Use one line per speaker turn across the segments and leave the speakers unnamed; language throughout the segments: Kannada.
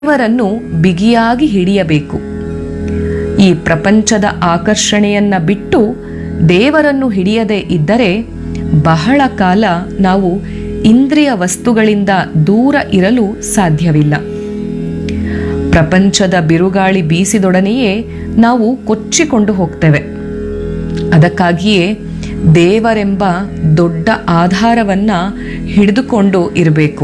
ದೇವರನ್ನು ಬಿಗಿಯಾಗಿ ಹಿಡಿಯಬೇಕು ಈ ಪ್ರಪಂಚದ ಆಕರ್ಷಣೆಯನ್ನ ಬಿಟ್ಟು ದೇವರನ್ನು ಹಿಡಿಯದೆ ಇದ್ದರೆ ಬಹಳ ಕಾಲ ನಾವು ಇಂದ್ರಿಯ ವಸ್ತುಗಳಿಂದ ದೂರ ಇರಲು ಸಾಧ್ಯವಿಲ್ಲ ಪ್ರಪಂಚದ ಬಿರುಗಾಳಿ ಬೀಸಿದೊಡನೆಯೇ ನಾವು ಕೊಚ್ಚಿಕೊಂಡು ಹೋಗ್ತೇವೆ ಅದಕ್ಕಾಗಿಯೇ ದೇವರೆಂಬ ದೊಡ್ಡ ಆಧಾರವನ್ನ ಹಿಡಿದುಕೊಂಡು ಇರಬೇಕು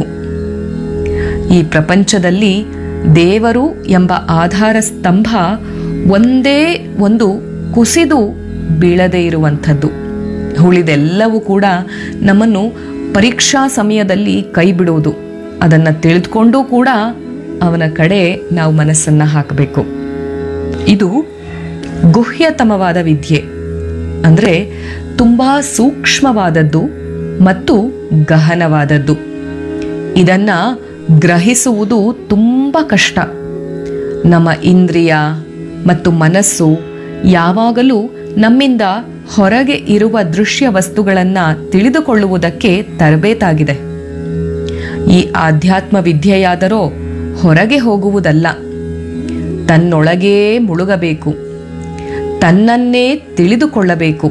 ಈ ಪ್ರಪಂಚದಲ್ಲಿ ದೇವರು ಎಂಬ ಆಧಾರ ಸ್ತಂಭ ಒಂದೇ ಒಂದು ಕುಸಿದು ಬೀಳದೇ ಇರುವಂಥದ್ದು ಉಳಿದೆಲ್ಲವೂ ಕೂಡ ನಮ್ಮನ್ನು ಪರೀಕ್ಷಾ ಸಮಯದಲ್ಲಿ ಕೈ ಬಿಡುವುದು ಅದನ್ನು ತಿಳಿದುಕೊಂಡೂ ಕೂಡ ಅವನ ಕಡೆ ನಾವು ಮನಸ್ಸನ್ನು ಹಾಕಬೇಕು ಇದು ಗುಹ್ಯತಮವಾದ ವಿದ್ಯೆ ಅಂದರೆ ತುಂಬ ಸೂಕ್ಷ್ಮವಾದದ್ದು ಮತ್ತು ಗಹನವಾದದ್ದು ಇದನ್ನ ಗ್ರಹಿಸುವುದು ತುಂಬ ಕಷ್ಟ ನಮ್ಮ ಇಂದ್ರಿಯ ಮತ್ತು ಮನಸ್ಸು ಯಾವಾಗಲೂ ನಮ್ಮಿಂದ ಹೊರಗೆ ಇರುವ ದೃಶ್ಯ ವಸ್ತುಗಳನ್ನು ತಿಳಿದುಕೊಳ್ಳುವುದಕ್ಕೆ ತರಬೇತಾಗಿದೆ ಈ ಆಧ್ಯಾತ್ಮ ವಿದ್ಯೆಯಾದರೋ ಹೊರಗೆ ಹೋಗುವುದಲ್ಲ ತನ್ನೊಳಗೇ ಮುಳುಗಬೇಕು ತನ್ನನ್ನೇ ತಿಳಿದುಕೊಳ್ಳಬೇಕು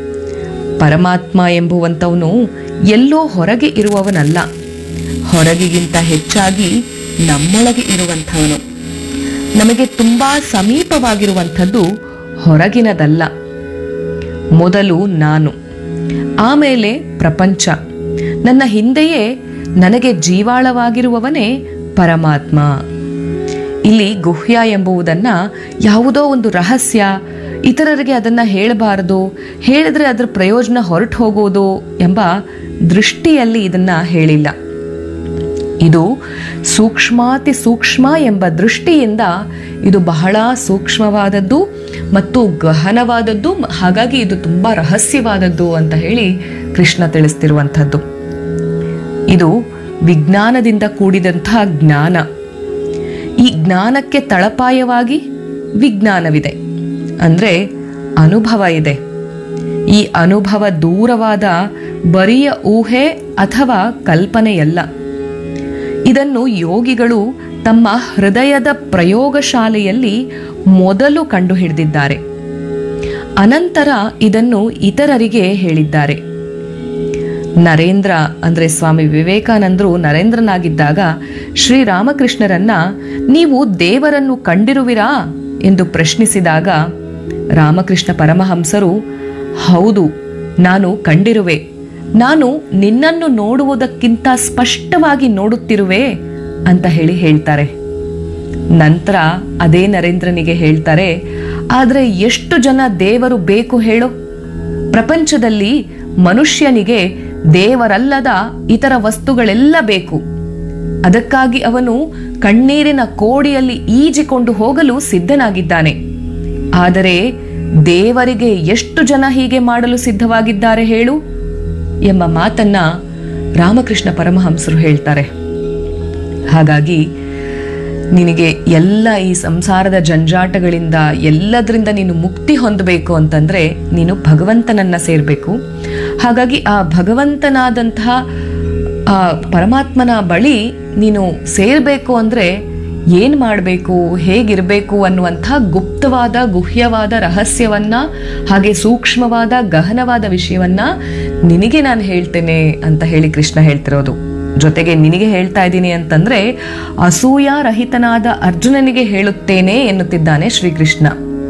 ಪರಮಾತ್ಮ ಎಂಬುವಂಥವನು ಎಲ್ಲೋ ಹೊರಗೆ ಇರುವವನಲ್ಲ ಹೊರಗಿಗಿಂತ ಹೆಚ್ಚಾಗಿ ನಮ್ಮೊಳಗೆ ಇರುವಂಥವನು ನಮಗೆ ತುಂಬ ಸಮೀಪವಾಗಿರುವಂಥದ್ದು ಹೊರಗಿನದಲ್ಲ ಮೊದಲು ನಾನು ಆಮೇಲೆ ಪ್ರಪಂಚ ನನ್ನ ಹಿಂದೆಯೇ ನನಗೆ ಜೀವಾಳವಾಗಿರುವವನೇ ಪರಮಾತ್ಮ ಇಲ್ಲಿ ಗುಹ್ಯ ಎಂಬುವುದನ್ನ ಯಾವುದೋ ಒಂದು ರಹಸ್ಯ ಇತರರಿಗೆ ಅದನ್ನ ಹೇಳಬಾರದು ಹೇಳಿದ್ರೆ ಅದರ ಪ್ರಯೋಜನ ಹೊರಟು ಹೋಗೋದು ಎಂಬ ದೃಷ್ಟಿಯಲ್ಲಿ ಇದನ್ನ ಹೇಳಿಲ್ಲ ಇದು ಸೂಕ್ಷ್ಮಾತಿ ಸೂಕ್ಷ್ಮ ಎಂಬ ದೃಷ್ಟಿಯಿಂದ ಇದು ಬಹಳ ಸೂಕ್ಷ್ಮವಾದದ್ದು ಮತ್ತು ಗಹನವಾದದ್ದು ಹಾಗಾಗಿ ಇದು ತುಂಬಾ ರಹಸ್ಯವಾದದ್ದು ಅಂತ ಹೇಳಿ ಕೃಷ್ಣ ತಿಳಿಸ್ತಿರುವಂಥದ್ದು ಇದು ವಿಜ್ಞಾನದಿಂದ ಕೂಡಿದಂತಹ ಜ್ಞಾನ ಈ ಜ್ಞಾನಕ್ಕೆ ತಳಪಾಯವಾಗಿ ವಿಜ್ಞಾನವಿದೆ ಅಂದ್ರೆ ಅನುಭವ ಇದೆ ಈ ಅನುಭವ ದೂರವಾದ ಬರಿಯ ಊಹೆ ಅಥವಾ ಕಲ್ಪನೆಯಲ್ಲ ಇದನ್ನು ಯೋಗಿಗಳು ತಮ್ಮ ಹೃದಯದ ಪ್ರಯೋಗಶಾಲೆಯಲ್ಲಿ ಮೊದಲು ಕಂಡುಹಿಡಿದಿದ್ದಾರೆ ಅನಂತರ ಇದನ್ನು ಇತರರಿಗೆ ಹೇಳಿದ್ದಾರೆ ನರೇಂದ್ರ ಅಂದ್ರೆ ಸ್ವಾಮಿ ವಿವೇಕಾನಂದರು ನರೇಂದ್ರನಾಗಿದ್ದಾಗ ಶ್ರೀರಾಮಕೃಷ್ಣರನ್ನ ನೀವು ದೇವರನ್ನು ಕಂಡಿರುವಿರಾ ಎಂದು ಪ್ರಶ್ನಿಸಿದಾಗ ರಾಮಕೃಷ್ಣ ಪರಮಹಂಸರು ಹೌದು ನಾನು ಕಂಡಿರುವೆ ನಾನು ನಿನ್ನನ್ನು ನೋಡುವುದಕ್ಕಿಂತ ಸ್ಪಷ್ಟವಾಗಿ ನೋಡುತ್ತಿರುವೆ ಅಂತ ಹೇಳಿ ಹೇಳ್ತಾರೆ ನಂತರ ಅದೇ ನರೇಂದ್ರನಿಗೆ ಹೇಳ್ತಾರೆ ಆದರೆ ಎಷ್ಟು ಜನ ದೇವರು ಬೇಕು ಹೇಳು ಪ್ರಪಂಚದಲ್ಲಿ ಮನುಷ್ಯನಿಗೆ ದೇವರಲ್ಲದ ಇತರ ವಸ್ತುಗಳೆಲ್ಲ ಬೇಕು ಅದಕ್ಕಾಗಿ ಅವನು ಕಣ್ಣೀರಿನ ಕೋಡಿಯಲ್ಲಿ ಈಜಿಕೊಂಡು ಹೋಗಲು ಸಿದ್ಧನಾಗಿದ್ದಾನೆ ಆದರೆ ದೇವರಿಗೆ ಎಷ್ಟು ಜನ ಹೀಗೆ ಮಾಡಲು ಸಿದ್ಧವಾಗಿದ್ದಾರೆ ಹೇಳು ಎಂಬ ಮಾತನ್ನ ರಾಮಕೃಷ್ಣ ಪರಮಹಂಸರು ಹೇಳ್ತಾರೆ ಹಾಗಾಗಿ ನಿನಗೆ ಎಲ್ಲ ಈ ಸಂಸಾರದ ಜಂಜಾಟಗಳಿಂದ ಎಲ್ಲದರಿಂದ ನೀನು ಮುಕ್ತಿ ಹೊಂದಬೇಕು ಅಂತಂದ್ರೆ ನೀನು ಭಗವಂತನನ್ನ ಸೇರಬೇಕು ಹಾಗಾಗಿ ಆ ಭಗವಂತನಾದಂತಹ ಆ ಪರಮಾತ್ಮನ ಬಳಿ ನೀನು ಸೇರಬೇಕು ಅಂದ್ರೆ ಏನ್ ಮಾಡಬೇಕು ಹೇಗಿರಬೇಕು ಅನ್ನುವಂಥ ಗುಪ್ತವಾದ ಗುಹ್ಯವಾದ ರಹಸ್ಯವನ್ನ ಹಾಗೆ ಸೂಕ್ಷ್ಮವಾದ ಗಹನವಾದ ವಿಷಯವನ್ನ ನಿನಗೆ ನಾನು ಹೇಳ್ತೇನೆ ಅಂತ ಹೇಳಿ ಕೃಷ್ಣ ಹೇಳ್ತಿರೋದು ಜೊತೆಗೆ ನಿನಗೆ ಹೇಳ್ತಾ ಇದ್ದೀನಿ ಅಂತಂದ್ರೆ ಅಸೂಯಾರಹಿತನಾದ ಅರ್ಜುನನಿಗೆ ಹೇಳುತ್ತೇನೆ ಎನ್ನುತ್ತಿದ್ದಾನೆ ಶ್ರೀಕೃಷ್ಣ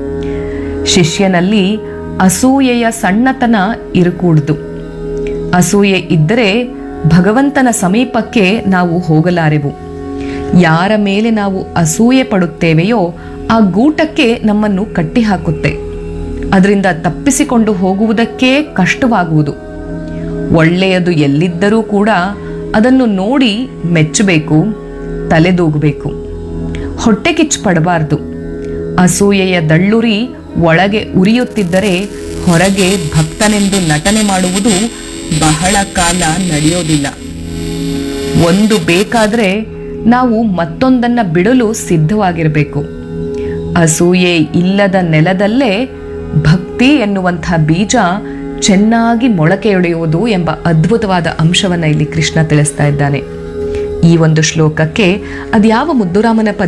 ಶಿಷ್ಯನಲ್ಲಿ ಅಸೂಯೆಯ ಸಣ್ಣತನ ಇರಕೂಡ್ದು ಅಸೂಯೆ ಇದ್ದರೆ ಭಗವಂತನ ಸಮೀಪಕ್ಕೆ ನಾವು ಹೋಗಲಾರೆವು ಯಾರ ಮೇಲೆ ನಾವು ಅಸೂಯೆ ಪಡುತ್ತೇವೆಯೋ ಆ ಗೂಟಕ್ಕೆ ನಮ್ಮನ್ನು ಕಟ್ಟಿಹಾಕುತ್ತೆ ಅದರಿಂದ ತಪ್ಪಿಸಿಕೊಂಡು ಹೋಗುವುದಕ್ಕೇ ಕಷ್ಟವಾಗುವುದು ಒಳ್ಳೆಯದು ಎಲ್ಲಿದ್ದರೂ ಕೂಡ ಅದನ್ನು ನೋಡಿ ಮೆಚ್ಚಬೇಕು ತಲೆದೂಗಬೇಕು ಹೊಟ್ಟೆ ಕಿಚ್ಚು ಪಡಬಾರ್ದು ಅಸೂಯೆಯ ದಳ್ಳುರಿ ಒಳಗೆ ಉರಿಯುತ್ತಿದ್ದರೆ ಹೊರಗೆ ಭಕ್ತನೆಂದು ನಟನೆ ಮಾಡುವುದು ಬಹಳ ಕಾಲ ನಡೆಯೋದಿಲ್ಲ ಒಂದು ಬೇಕಾದ್ರೆ ನಾವು ಮತ್ತೊಂದನ್ನ ಬಿಡಲು ಸಿದ್ಧವಾಗಿರಬೇಕು ಅಸೂಯೆ ಇಲ್ಲದ ನೆಲದಲ್ಲೇ ಭಕ್ತಿ ಎನ್ನುವಂಥ ಬೀಜ ಚೆನ್ನಾಗಿ ಮೊಳಕೆಯೊಡೆಯುವುದು ಎಂಬ ಅದ್ಭುತವಾದ ಅಂಶವನ್ನ ಇಲ್ಲಿ ಕೃಷ್ಣ ತಿಳಿಸ್ತಾ ಇದ್ದಾನೆ ಈ ಒಂದು ಶ್ಲೋಕಕ್ಕೆ ಅದ್ಯಾವ ಮುದ್ದುರಾಮನ ಪದ